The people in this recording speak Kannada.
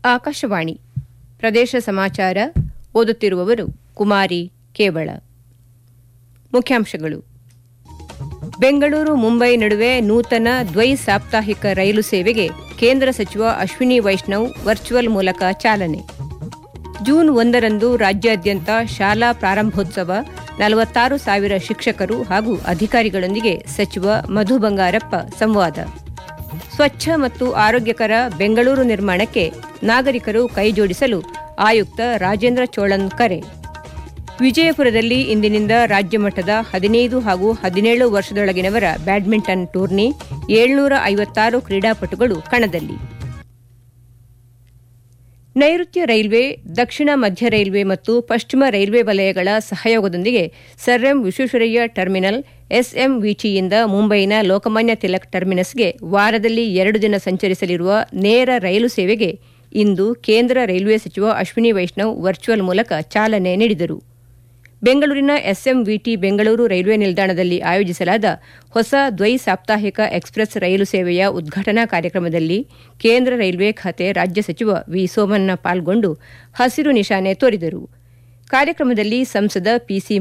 ಆಕಾಶವಾಣಿ ಪ್ರದೇಶ ಸಮಾಚಾರ ಓದುತ್ತಿರುವವರು ಕುಮಾರಿ ಕೇವಳ ಮುಖ್ಯಾಂಶಗಳು ಬೆಂಗಳೂರು ಮುಂಬೈ ನಡುವೆ ನೂತನ ದ್ವೈ ಸಾಪ್ತಾಹಿಕ ರೈಲು ಸೇವೆಗೆ ಕೇಂದ್ರ ಸಚಿವ ಅಶ್ವಿನಿ ವೈಷ್ಣವ್ ವರ್ಚುವಲ್ ಮೂಲಕ ಚಾಲನೆ ಜೂನ್ ಒಂದರಂದು ರಾಜ್ಯಾದ್ಯಂತ ಶಾಲಾ ಪ್ರಾರಂಭೋತ್ಸವ ನಲವತ್ತಾರು ಸಾವಿರ ಶಿಕ್ಷಕರು ಹಾಗೂ ಅಧಿಕಾರಿಗಳೊಂದಿಗೆ ಸಚಿವ ಮಧು ಬಂಗಾರಪ್ಪ ಸಂವಾದ ಸ್ವಚ್ಛ ಮತ್ತು ಆರೋಗ್ಯಕರ ಬೆಂಗಳೂರು ನಿರ್ಮಾಣಕ್ಕೆ ನಾಗರಿಕರು ಕೈಜೋಡಿಸಲು ಆಯುಕ್ತ ರಾಜೇಂದ್ರ ಚೋಳನ್ ಕರೆ ವಿಜಯಪುರದಲ್ಲಿ ಇಂದಿನಿಂದ ರಾಜ್ಯಮಟ್ಟದ ಹದಿನೈದು ಹಾಗೂ ಹದಿನೇಳು ವರ್ಷದೊಳಗಿನವರ ಬ್ಯಾಡ್ಮಿಂಟನ್ ಟೂರ್ನಿ ಏಳ್ನೂರ ಐವತ್ತಾರು ಕ್ರೀಡಾಪಟುಗಳು ಕಣದಲ್ಲಿ ನೈಋತ್ಯ ರೈಲ್ವೆ ದಕ್ಷಿಣ ಮಧ್ಯ ರೈಲ್ವೆ ಮತ್ತು ಪಶ್ಚಿಮ ರೈಲ್ವೆ ವಲಯಗಳ ಸಹಯೋಗದೊಂದಿಗೆ ಸರ್ ಎಂ ವಿಶ್ವೇಶ್ವರಯ್ಯ ಟರ್ಮಿನಲ್ ಎಸ್ಎಂವಿಟಿಯಿಂದ ಮುಂಬೈನ ಲೋಕಮಾನ್ಯ ತಿಲಕ್ ಟರ್ಮಿನಸ್ಗೆ ವಾರದಲ್ಲಿ ಎರಡು ದಿನ ಸಂಚರಿಸಲಿರುವ ನೇರ ರೈಲು ಸೇವೆಗೆ ಇಂದು ಕೇಂದ್ರ ರೈಲ್ವೆ ಸಚಿವ ಅಶ್ವಿನಿ ವೈಷ್ಣವ್ ವರ್ಚುವಲ್ ಮೂಲಕ ಚಾಲನೆ ನೀಡಿದರು ಬೆಂಗಳೂರಿನ ಎಸ್ಎಂವಿಟಿ ಬೆಂಗಳೂರು ರೈಲ್ವೆ ನಿಲ್ದಾಣದಲ್ಲಿ ಆಯೋಜಿಸಲಾದ ಹೊಸ ದ್ವೈ ಸಾಪ್ತಾಹಿಕ ಎಕ್ಸ್ಪ್ರೆಸ್ ರೈಲು ಸೇವೆಯ ಉದ್ಘಾಟನಾ ಕಾರ್ಯಕ್ರಮದಲ್ಲಿ ಕೇಂದ್ರ ರೈಲ್ವೆ ಖಾತೆ ರಾಜ್ಯ ಸಚಿವ ವಿ ಸೋಮಣ್ಣ ಪಾಲ್ಗೊಂಡು ಹಸಿರು ನಿಶಾನೆ ತೋರಿದರು ಕಾರ್ಯಕ್ರಮದಲ್ಲಿ ಸಂಸದ ಪಿಸಿ